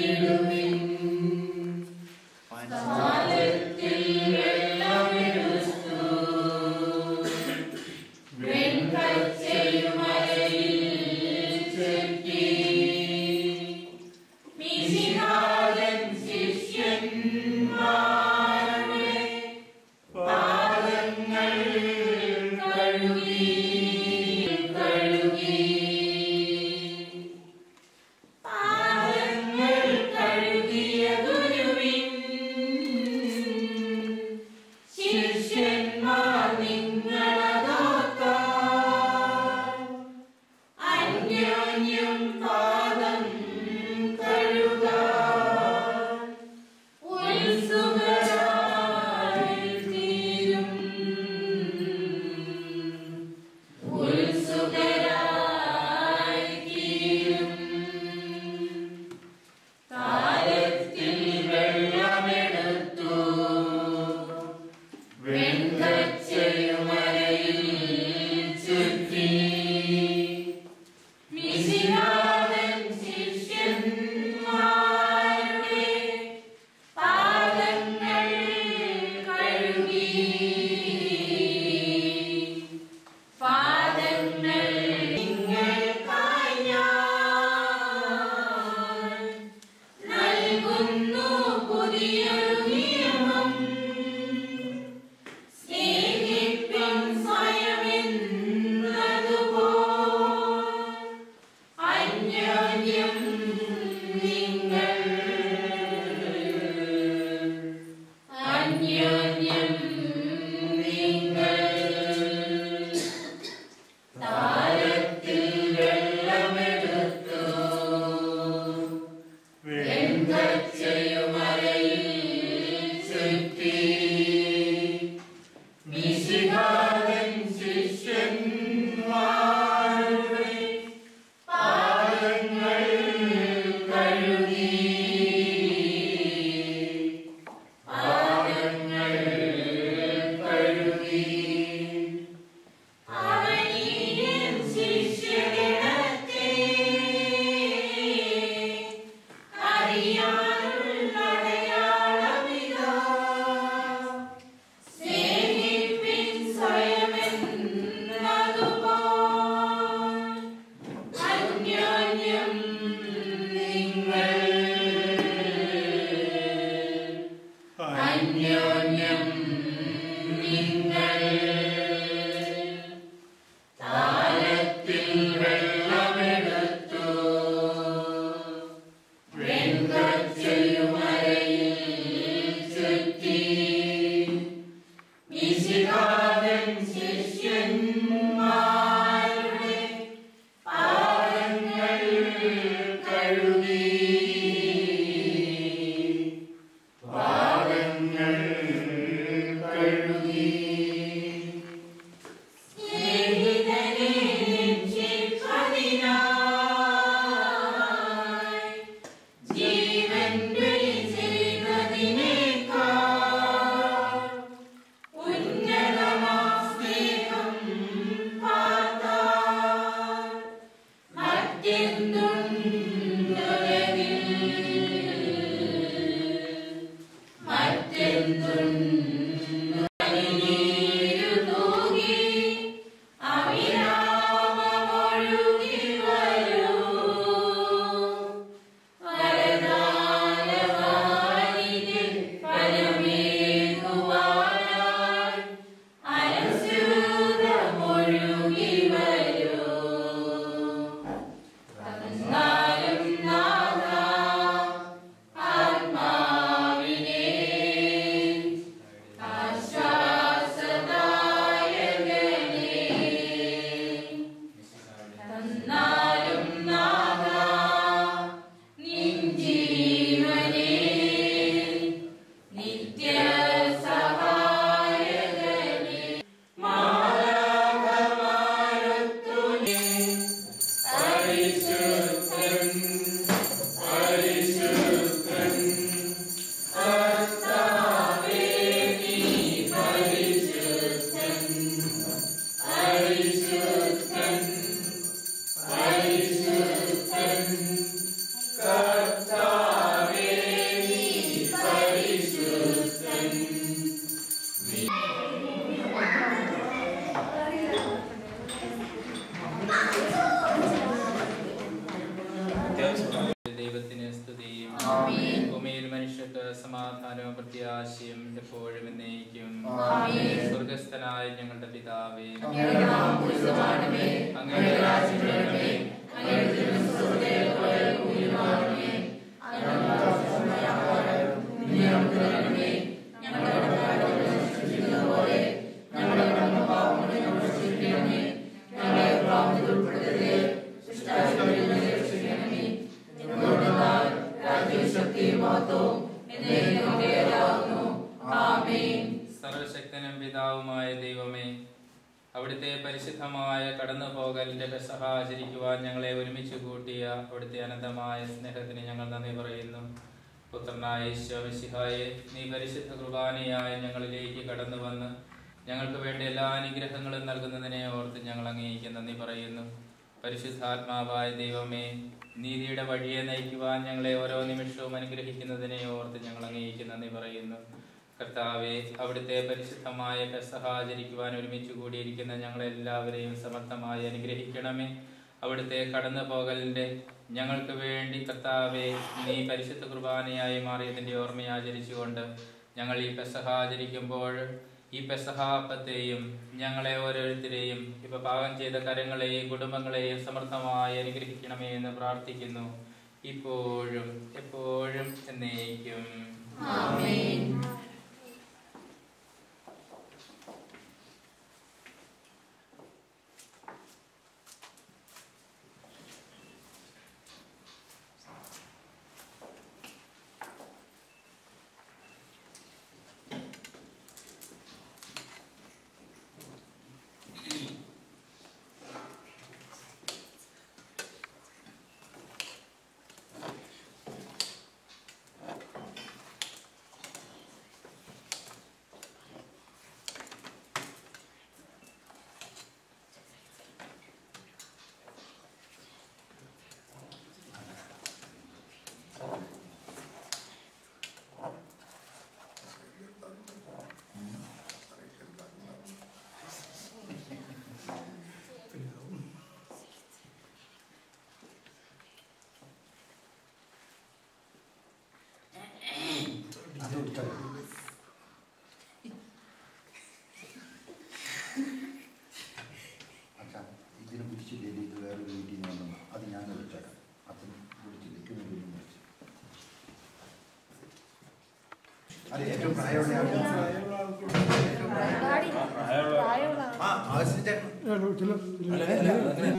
പാദങ്ങൾ കഴുകി ഭൂമിയിൽ മനുഷ്യർക്ക് സമാധാനവും പ്രത്യാശയും എപ്പോഴും എന്നേക്കും ആമേൻ. സ്വർഗസ്ഥനായ ഞങ്ങളുടെ പിതാവേ അങ്ങയുടെ നാമം പൂജിതമാകണമേ. അങ്ങയുടെ രാജ്യം വരണമേ. അങ്ങയുടെ തിരുമനസ് സ്വർഗ്ഗത്തിലെ ഭൂമിയിലുമാകണമേ. ഞങ്ങൾക്ക് ആവശ്യമായ ആഹാരം ഇന്ന് ഞങ്ങൾക്ക് തരണമേ. ഞങ്ങളുടെ കടക്കാരോട് ക്ഷമിക്കുന്നത് പോലെ ഞങ്ങളുടെ കടങ്ങളും പാപങ്ങളും ഞങ്ങളോട് ക്ഷമിക്കണമേ. ഞങ്ങളെ പ്രലോഭനത്തിൽ ഉൾപ്പെടുത്തരുതേ. ദുഷ്ടാശകളിൽ നിന്ന് രക്ഷിക്കണമേ. എന്തുകൊണ്ടെന്നാൽ രാജ്യവും ശക്തിയും മഹത്വവും എന്നേക്കും അങ്ങയുടേതാകുന്നു. ആമേൻ സർവശക്തനും പിതാവുമായ ദൈവമേ അവിടുത്തെ പരിശുദ്ധമായ കടന്നുപോകലിന്റെ പെസഹ ആചരിക്കുവാൻ ഞങ്ങളെ ഒരുമിച്ച് കൂട്ടിയ അവിടുത്തെ അനന്തമായ സ്നേഹത്തിന് ഞങ്ങൾ നന്ദി പറയുന്നു പുത്രനായ ഈശോമിശിഹായെ നീ പരിശുദ്ധ കുർബാനയായി ഞങ്ങളിലേക്ക് കടന്നു വന്ന് ഞങ്ങൾക്ക് വേണ്ട എല്ലാ അനുഗ്രഹങ്ങളും നൽകുന്നതിനെ ഓർത്ത് ഞങ്ങൾ അങ്ങേക്ക് നന്ദി പറയുന്നു പരിശുദ്ധാത്മാവായ ദൈവമേ നീതിയുടെ വഴിയെ നയിക്കുവാൻ ഞങ്ങളെ ഓരോ നിമിഷവും അനുഗ്രഹിക്കുന്നതിനെ ഓർത്ത് ഞങ്ങൾ അങ്ങേക്ക് നന്ദി പറയുന്നു കർത്താവെ അവിടുത്തെ പരിശുദ്ധമായ പെസഹ ആചരിക്കുവാൻ ഒരുമിച്ച് കൂടിയിരിക്കുന്ന ഞങ്ങളെല്ലാവരെയും സമർത്ഥമായി അനുഗ്രഹിക്കണമേ അവിടുത്തെ കടന്നു പോകലിന്റെ ഞങ്ങൾക്ക് വേണ്ടി കർത്താവെ നീ പരിശുദ്ധ കുർബാനയായി മാറിയതിന്റെ ഓർമ്മ ആചരിച്ചുകൊണ്ട് ഞങ്ങൾ ഈ പെസഹ ആചരിക്കുമ്പോൾ ഈ പെസഹാപ്പത്തെയും ഞങ്ങളെ ഓരോരുത്തരെയും ഇപ്പൊ പാകം ചെയ്ത കരങ്ങളെയും കുടുംബങ്ങളെയും സമർത്ഥമായി അനുഗ്രഹിക്കണമേ എന്ന് പ്രാർത്ഥിക്കുന്നു ഇപ്പോഴും എപ്പോഴും എന്നേക്കും ആമേൻ അച്ഛാ ഇതിനെ പിടിച്ചില്ലേ ഇത് വേറൊരു വീട്ടിൽ നിന്ന് വന്നു അത് ഞാൻ വിളിച്ചേക്കാം അച്ഛൻ വിളിച്ചില്ല എനിക്ക് വേണ്ടി ഒന്ന് വിളിച്ചു അത് ഏറ്റവും പ്രായമുള്ള ആൾ ആ ആവശ്യത്തെ